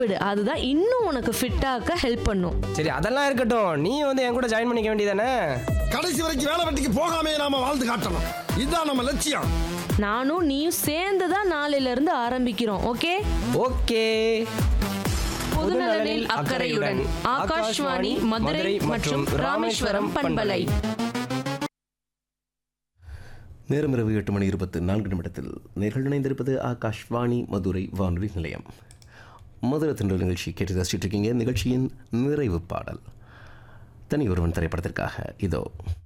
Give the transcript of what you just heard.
விடு அதுதான் இன்னும் உனக்கு ஃபிட்டாக்க ஹெல்ப் பண்ணும் சரி அதெல்லாம் இருக்கட்டும் நீ வந்து என் கூட ஜாயின் பண்ணிக்க வேண்டியதானே கடைசி வரைக்கும் வேலை வெட்டிக்கு போகாமே நாம வாழ்ந்து காட்டணும் இதுதான் நம்ம லட்சியம் நானும் நீயும் சேர்ந்து தான் நாளையில இருந்து ஆரம்பிக்கிறோம் ஓகே ஓகே பொதுநலனில் அக்கறையுடன் ஆகாஷ்வாணி மதுரை மற்றும் ராமேஸ்வரம் பண்பலை நேரம் இரவு எட்டு மணி இருபத்து நான்கு நிமிடத்தில் நேர்கள் இணைந்திருப்பது ஆகாஷ்வாணி மதுரை வானொலி நிலையம் மதுரை திண்டல் நிகழ்ச்சி கேட்டு ரசிச்சிட்டு இருக்கீங்க நிகழ்ச்சியின் நிறைவு பாடல் தனி ஒருவன் திரைப்படத்திற்காக இதோ